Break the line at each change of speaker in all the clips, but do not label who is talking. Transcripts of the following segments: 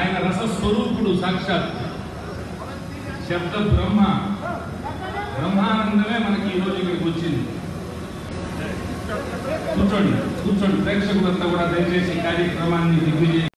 ఆయన రసస్వరూపుడు సాక్షాత్ శబ్ద బ్రహ్మ బ్రహ్మానందమే మనకి ఈ రోజు ఇక్కడికి వచ్చింది కూర్చోండి కూర్చోండి ప్రేక్షకులంతా కూడా దయచేసి ఈ కార్యక్రమాన్ని దిగ్విజయం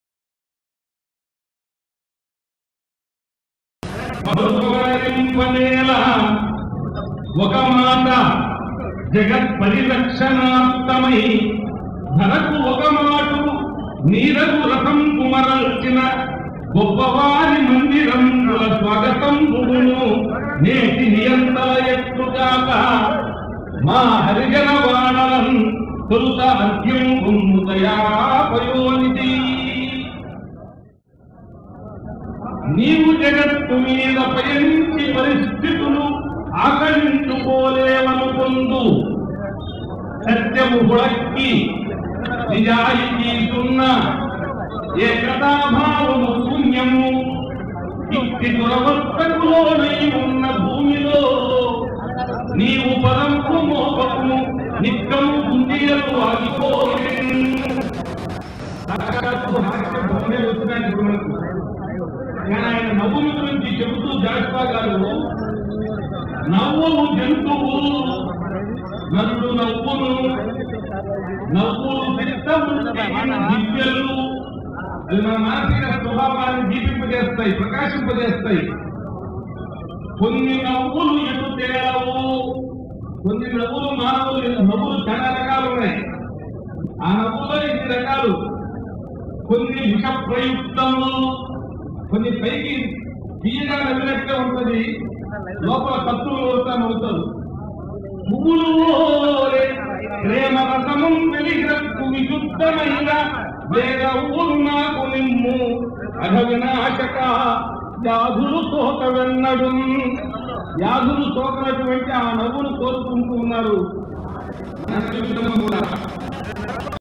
మధురవరింపనేల ఒక మాట జగత్ పరిరక్షణార్థమై ధరకు ఒక మాటు నీరగు రథం కుమరల్చిన గొప్పవారి మందిరం స్వాగతం పుగును నేటి నియంతల ఎత్తుగాక మా హరిజన వాడలం తొలుత అర్ఘ్యం ఉన్ముదయా పయోనిధి నీవు జగత్తు మీద పయనించి పరిస్థితులు ఆకలించుకోలేవనుకుందు సత్యము హుళక్కి నిజాయితీ సున్న ఏకతాభావము శూన్యము ఇట్టి దురవస్థకులోనై ఉన్న భూమిలో నీవు పదంపు మోపము నిత్యము గుండియలు ఆగిపోలేను సాక్షాత్తు హాస్య భూమే వస్తున్నాయి ఇప్పుడు మనకు. కానీ ఆయన నవ్వుల గురించి చెబుతూ జాషువా గారు నవ్వులు జంతువు నన్ను నవ్వును నవ్వులు విద్యలు అది మన మానసిక స్వభావాన్ని దీపింపజేస్తాయి ప్రకాశింపజేస్తాయి కొన్ని నవ్వులు ఎటు తేలవు కొన్ని నవ్వులు మానవులు నవ్వులు చాలా రకాలు ఉన్నాయి ఆ నవ్వులో ఇన్ని రకాలు కొన్ని విష ప్రయుక్తము కొన్ని పైకి తీయగా నవ్వినట్టే ఉంటుంది లోపల కత్తులు కొడతా నవ్వుతారు పువ్వులు ఓలే ప్రేమ రసము వెలిగక్కు విశుద్ధమైన వేద ఊరు నాకు నిమ్ము అధ వినాశక వ్యాధులు తోక వెన్నడు వ్యాధులు తోకనటువంటి ఆ నవ్వును కోరుకుంటూ ఉన్నారు మన జీవితంలో కూడా